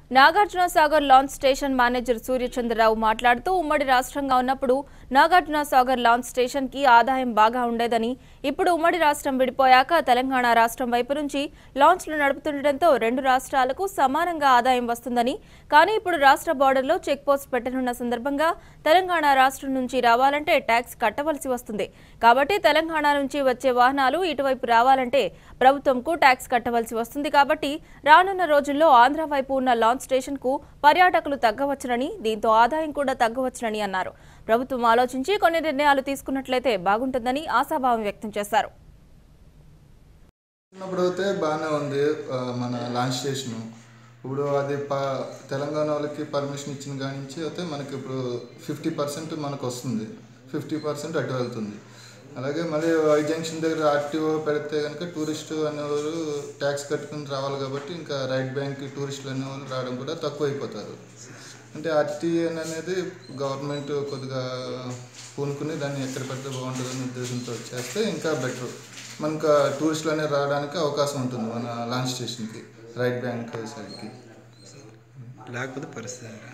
Nagarjuna Sagar launch station manager Suryachandrarao మాట్లాడుతూ ఉమ్మడి రాష్ట్రంగా ఉన్నప్పుడు నాగార్జున సాగర్ లాంచ్ స్టేషన్ కి ఆదాయం బాగా ఉండేదని ఇప్పుడు ఉమ్మడి రాష్ట్రం విడిపోయాక తెలంగాణ రాష్ట్రం వైపు నుంచి లాంచ్లు నడుపుతుండటంతో రెండు రాష్ట్రాలకు సమానంగా ఆదాయం వస్తుందని కానీ ఇప్పుడు రాష్ట్ర బార్డర్లో చెక్ పోస్ట్ పెట్టనున్న సందర్భంగా తెలంగాణ రాష్ట్రం నుంచి రావాలంటే ట్యాక్స్ కట్టవలసి వస్తుంది కాబట్టి తెలంగాణ నుంచి వచ్చే వాహనాలు ఇటువైపు రావాలంటే ప్రభుత్వంకు ట్యాక్స్ కట్టవలసి వస్తుంది కాబట్టి రానున్న రోజుల్లో ఆంధ్ర వైపు ఉన్న లాంచ్ స్టేషన్ కు పర్యాటకులు తగ్గవచ్చునని దీంతో ఆదాయం కూడా తగ్గవచ్చునని అన్నారు ప్రభుత్వం ఆలోచించి కొన్ని నిర్ణయాలు తీసుకున్నట్లయితే బాగుంటుందని ఆశాభావం వ్యక్తం చేశారు ఉన్నప్పుడు అయితే బాగానే ఉంది ఆ, మన లాంచ్ స్టేషన్ ఇప్పుడు అది ప తెలంగాణ వాళ్ళకి పర్మిషన్ ఇచ్చిన కాడి నుంచి అయితే మనకి ఇప్పుడు ఫిఫ్టీ పర్సెంట్ మనకు వస్తుంది ఫిఫ్టీ పర్సెంట్ అటు వెళ్తుంది అలాగే మళ్ళీ వై జంక్షన్ దగ్గర ఆర్టీఓ పెడితే కనుక టూరిస్ట్ అనేవారు ట్యాక్స్ కట్టుకుని రావాలి కాబట్టి ఇంకా రైట్ బ్యాంక్ టూరిస్టులు అనేవాళ్ళు రావడం కూడా తక్కువ అయిపోతారు అంటే ఆర్టీఎన్ అనేది గవర్నమెంట్ కొద్దిగా పూనుకుని దాన్ని ఎక్కడ పెడితే బాగుంటుందనే ఉద్దేశంతో చేస్తే ఇంకా బెటర్ మనకు టూరిస్టులు అనేది రావడానికి అవకాశం ఉంటుంది మన లాంచ్ స్టేషన్కి రైట్ బ్యాంక్ సైడ్కి లేకపోతే పరిస్థితి ఏంటి?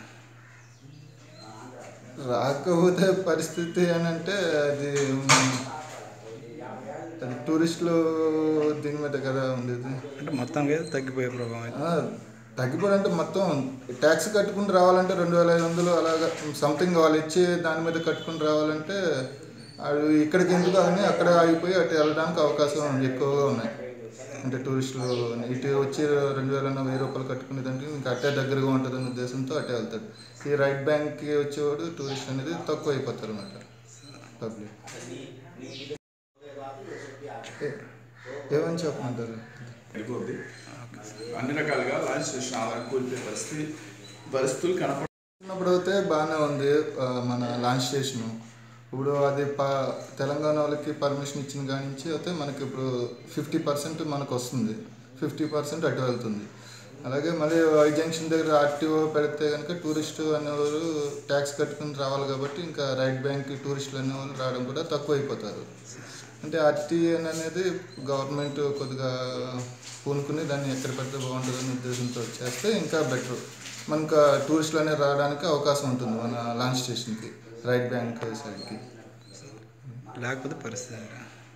రాకపోతే పరిస్థితి అని అంటే అది మ్, అది టూరిస్టులు దీని మీద కదా ఉండేది అంటే మొత్తానికి అయితే తగ్గిపోయే ప్రభావం అయితే ఆ, తగ్గిపోవాలంటే మొత్తం ట్యాక్స్ కట్టుకుని రావాలంటే రెండు వేల ఐదు వందలు అలాగా సంథింగ్ వాళ్ళు ఇచ్చి దాని మీద కట్టుకుని రావాలంటే అవి ఇక్కడికి ఎందుకు అని అక్కడ ఆగిపోయి అటు వెళ్ళడానికి అవకాశం ఎక్కువగా ఉన్నాయి అంటే టూరిస్టులు ఇటు వచ్చి రెండు వేల వెయ్యి రూపాయలు కట్టుకునే దానికి ఇంకా అట్టే దగ్గరగా ఉంటుంది అనే ఉద్దేశంతో అట్టే వెళ్తాడు ఈ రైట్ బ్యాంక్కి వచ్చేవాడు టూరిస్ట్ అనేది తక్కువ అయిపోతారు అన్నమాట పబ్లిక్ ఏ- ఏమని చెప్పమంటారు వెళ్ళిపోద్ది అన్ని రకాలుగా లాంచ్ స్టేషన్ ఆధారం కూలిపోయే పరిస్థితి పరిస్థితులు కనపడ ఉన్నప్పుడు అయితే బాగానే ఉంది ఆ, మన లాంచ్ స్టేషన్ ఇప్పుడు అది ప తెలంగాణ వాళ్ళకి పర్మిషన్ ఇచ్చిన కాడి నుంచి అయితే మనకి ఇప్పుడు ఫిఫ్టీ పర్సెంట్ మనకు వస్తుంది ఫిఫ్టీ పర్సెంట్ అటు వెళ్తుంది అలాగే మళ్ళీ వై జంక్షన్ దగ్గర ఆర్టీఓ పెడితే కనుక టూరిస్ట్ అనేవారు ట్యాక్స్ కట్టుకుని రావాలి కాబట్టి ఇంకా రైట్ బ్యాంక్ టూరిస్టులు అనేవాళ్ళు రావడం కూడా తక్కువ అయిపోతారు అంటే ఆర్టీఎన్ అనేది గవర్నమెంట్ కొద్దిగా పూనుకుని దాన్ని ఎక్కడ పెడితే బాగుంటుందనే ఉద్దేశంతో చేస్తే ఇంకా బెటర్ మనకు టూరిస్టులు అనేది రావడానికి అవకాశం ఉంటుంది మన లాంచ్ స్టేషన్కి రైట్ బ్యాంక్ సైడ్కి లేకపోతే పరిస్థితి ఏంటి?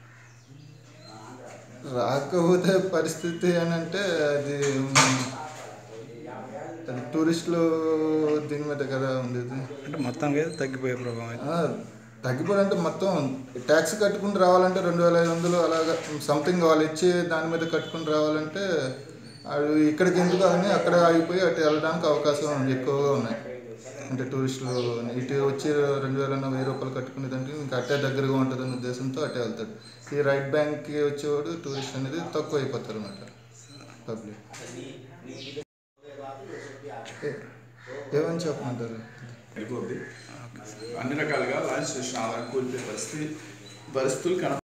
రాకపోతే పరిస్థితి అని అంటే అది మ్, అది టూరిస్టులు దీని మీద కదా ఉండేది అంటే మొత్తానికి అయితే తగ్గిపోయే ప్రభావం అయితే ఆ, తగ్గిపోవాలంటే మొత్తం ట్యాక్స్ కట్టుకుని రావాలంటే రెండు వేల ఐదు వందలు అలాగా సంథింగ్ వాళ్ళు ఇచ్చి దాని మీద కట్టుకుని రావాలంటే అవి ఇక్కడికి ఎందుకు అని అక్కడ ఆగిపోయి అటు వెళ్ళడానికి అవకాశం ఎక్కువగా ఉన్నాయి అంటే టూరిస్టులు ఇటు వచ్చి రెండు వేల వెయ్యి రూపాయలు కట్టుకునే దానికి ఇంకా అట్టే దగ్గరగా ఉంటుంది అనే ఉద్దేశంతో అట్టే వెళ్తాడు ఈ రైట్ బ్యాంక్కి వచ్చేవాడు టూరిస్ట్ అనేది తక్కువ అయిపోతారు అన్నమాట పబ్లిక్ ఏ- ఏమని చెప్పమంటారు వెళ్ళిపోద్ది అన్ని రకాలుగా లాంచ్ స్టేషన్ ఆధారం కూలిపోయే పరిస్థితి పరిస్థితులు కనపడ